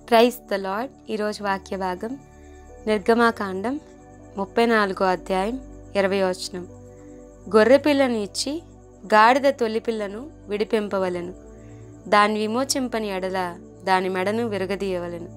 praise the lord ఈరోజు వాక్య భాగం నిర్గమాకాండం ముప్పై నాలుగో అధ్యాయం ఇరవై వచనం గొర్రెపిల్లను ఇచ్చి గాడిద తొలిపిల్లను విడిపింపవలెను దాన్ని విమోచింపని ఎడల దాని మెడను విరగదీయవలెను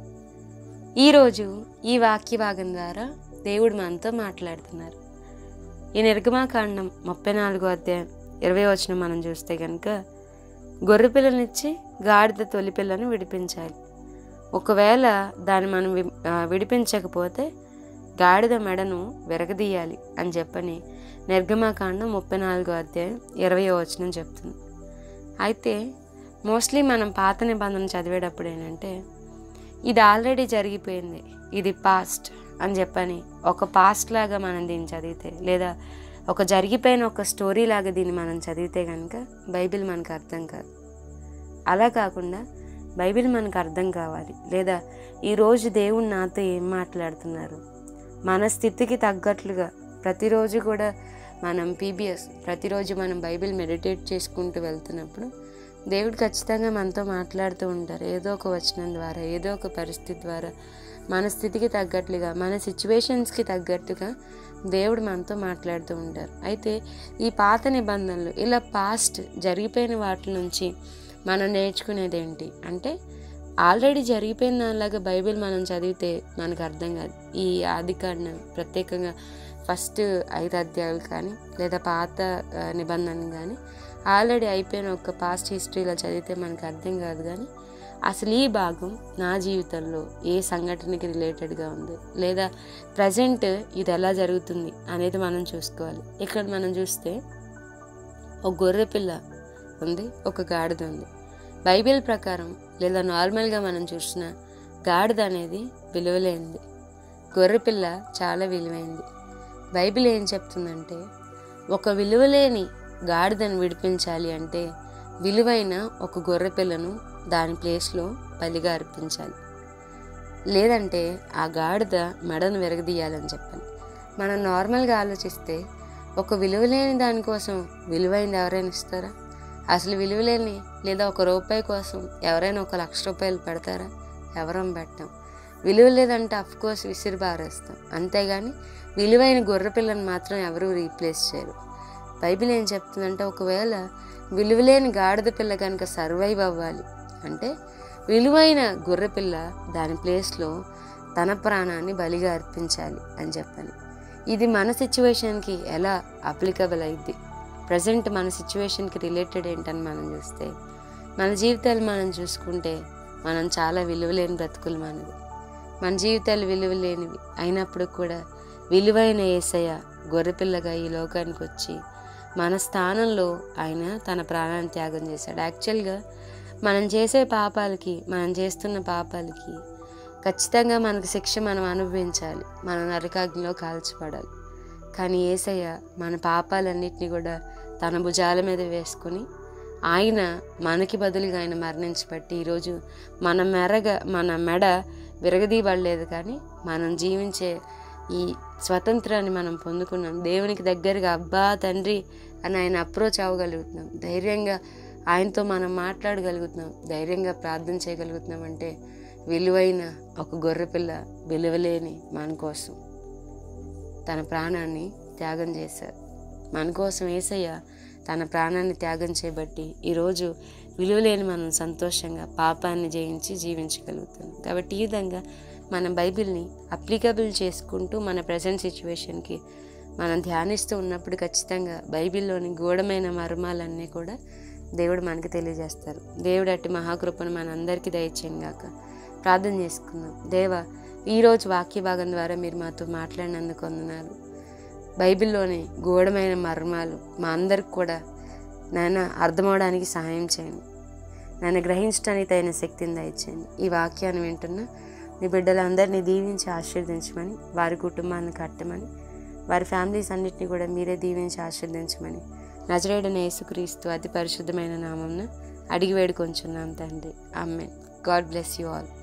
ఈరోజు ఈ వాక్య భాగం ద్వారా దేవుడు మనతో మాట్లాడుతున్నారు ఈ నిర్గమాకాండం ముప్పై నాలుగో అధ్యాయం ఇరవై వచనం మనం చూస్తే కనుక గొర్రెపిల్లనిచ్చి గాడిద తొలిపిల్లను విడిపించాలి ఒకవేళ దాన్ని మనం వి- ఆ, విడిపించకపోతే గాడిద మెడను విరగదీయాలి అని చెప్పని నిర్గమాకాండం ముప్పై నాలుగో అధ్యాయం ఇరవై వచనం చెప్తుంది అయితే మోస్ట్లీ మనం పాత నిబంధన చదివేటప్పుడు ఏంటంటే ఇది ఆల్రెడీ జరిగిపోయింది ఇది పాస్ట్ అని చెప్పని ఒక పాస్ట్ లాగా మనం దీన్ని చదివితే లేదా ఒక జరిగిపోయిన ఒక స్టోరీ లాగా దీన్ని మనం చదివితే కనుక బైబిల్ మనకు అర్థం కాదు అలా కాకుండా బైబిల్ మనకు అర్థం కావాలి లేదా ఈరోజు దేవుడు నాతో ఏం మాట్లాడుతున్నారు మన స్థితికి తగ్గట్లుగా ప్రతిరోజు కూడా మనం పీబిఎస్ ప్రతిరోజు మనం బైబిల్ మెడిటేట్ చేసుకుంటూ వెళ్తున్నప్పుడు దేవుడు ఖచ్చితంగా మనతో మాట్లాడుతూ ఉంటారు ఏదో ఒక వచనం ద్వారా ఏదో ఒక పరిస్థితి ద్వారా మన స్థితికి తగ్గట్లుగా మన సిచ్యువేషన్స్కి తగ్గట్టుగా దేవుడు మనతో మాట్లాడుతూ ఉంటారు అయితే ఈ పాత నిబంధనలు ఇలా పాస్ట్ జరిగిపోయిన వాటి నుంచి మనం నేర్చుకునేది ఏంటి అంటే ఆల్రెడీ జరిగిపోయిన దానిలాగా బైబిల్ మనం చదివితే మనకు అర్థం కాదు ఈ ఆది కాండం ప్రత్యేకంగా ఫస్ట్ ఐదు అధ్యాయులు కానీ లేదా పాత ఆ, నిబంధన కానీ ఆల్రెడీ అయిపోయిన ఒక పాస్ట్ హిస్టరీలో చదివితే మనకు అర్థం కాదు కానీ అసలు ఈ భాగం నా జీవితంలో ఏ సంఘటనకి రిలేటెడ్గా ఉంది లేదా ప్రజెంట్ ఇది ఎలా జరుగుతుంది అనేది మనం చూసుకోవాలి ఇక్కడ మనం చూస్తే ఒక గొర్రె పిల్ల ఉంది ఒక గాడిద ఉంది బైబిల్ ప్రకారం లేదా నార్మల్గా మనం చూసిన గాడిద అనేది విలువలేనిది గొర్రెపిల్ల చాలా విలువైంది బైబిల్ ఏం చెప్తుందంటే ఒక విలువలేని గాడిదను విడిపించాలి అంటే విలువైన ఒక గొర్రెపిల్లను దాని ప్లేస్లో బలిగా అర్పించాలి లేదంటే ఆ గాడిద మెడను విరగదీయాలని చెప్పాను మనం నార్మల్గా ఆలోచిస్తే ఒక విలువలేని దానికోసం విలువైంది ఎవరైనా ఇస్తారా అసలు విలువలేని లేదా ఒక రూపాయి కోసం ఎవరైనా ఒక లక్ష రూపాయలు పెడతారా ఎవరం పెట్టాం విలువ లేదంటే కోర్స్ విసిరి పారేస్తాం అంతేగాని విలువైన గొర్రె పిల్లని మాత్రం ఎవరూ రీప్లేస్ చేయరు బైబిల్ ఏం చెప్తుందంటే ఒకవేళ విలువలేని గాడిద పిల్ల కనుక సర్వైవ్ అవ్వాలి అంటే విలువైన గొర్రె పిల్ల దాని ప్లేస్లో తన ప్రాణాన్ని బలిగా అర్పించాలి అని చెప్పాలి ఇది మన సిచ్యువేషన్కి ఎలా అప్లికబుల్ అయింది ప్రజెంట్ మన సిచ్యువేషన్కి రిలేటెడ్ ఏంటని మనం చూస్తే మన జీవితాలు మనం చూసుకుంటే మనం చాలా విలువలేని బ్రతుకులు మనది మన జీవితాలు విలువలేనివి అయినప్పుడు కూడా విలువైన ఏసయ్య గొర్రెపిల్లగా ఈ లోకానికి వచ్చి మన స్థానంలో ఆయన తన ప్రాణాన్ని త్యాగం చేశాడు యాక్చువల్గా మనం చేసే పాపాలకి మనం చేస్తున్న పాపాలకి ఖచ్చితంగా మనకు శిక్ష మనం అనుభవించాలి మన నరకాగ్నిలో కాల్చబడాలి కానీ ఏసయ్య మన పాపాలన్నిటిని కూడా తన భుజాల మీద వేసుకొని ఆయన మనకి బదులుగా ఆయన మరణించబట్టి ఈరోజు మన మెరగ మన మెడ విరగదీయబడలేదు కానీ మనం జీవించే ఈ స్వతంత్రాన్ని మనం పొందుకున్నాం దేవునికి దగ్గరగా అబ్బా తండ్రి అని ఆయన అప్రోచ్ అవ్వగలుగుతున్నాం ధైర్యంగా ఆయనతో మనం మాట్లాడగలుగుతున్నాం ధైర్యంగా ప్రార్థన చేయగలుగుతున్నాం అంటే విలువైన ఒక గొర్రెపిల్ల విలువలేని మన కోసం తన ప్రాణాన్ని త్యాగం చేశారు మన కోసం ఏసయ్య తన ప్రాణాన్ని త్యాగం చేయబట్టి ఈరోజు విలువలేని మనం సంతోషంగా పాపాన్ని జయించి జీవించగలుగుతాం కాబట్టి ఈ విధంగా మన బైబిల్ని అప్లికబుల్ చేసుకుంటూ మన ప్రజెంట్ సిచ్యువేషన్కి మనం ధ్యానిస్తూ ఉన్నప్పుడు ఖచ్చితంగా బైబిల్లోని గూఢమైన మర్మాలన్నీ కూడా దేవుడు మనకి తెలియజేస్తారు దేవుడు అట్టి మహాకృపను మనందరికీ దయచేయం గాక ప్రార్థన చేసుకుందాం దేవ ఈరోజు వాక్య భాగం ద్వారా మీరు మాతో మాట్లాడినందుకు వందనాలు బైబిల్లోని గూఢమైన మర్మాలు మా అందరికి కూడా నాయన అర్థమవడానికి సహాయం చేయండి నన్ను గ్రహించడానికి తగిన శక్తిని దయచేయండి ఈ వాక్యాన్ని వింటున్న నీ బిడ్డలందరినీ దీవించి ఆశీర్వదించమని వారి కుటుంబాన్ని కట్టమని వారి ఫ్యామిలీస్ అన్నిటిని కూడా మీరే దీవించి ఆశీర్వదించమని నజరేడన యేసుక్రీస్తు అతి పరిశుద్ధమైన నామంన అడిగి వేడుకొంచున్నాం తండ్రి అమ్మే గాడ్ బ్లెస్ యూ ఆల్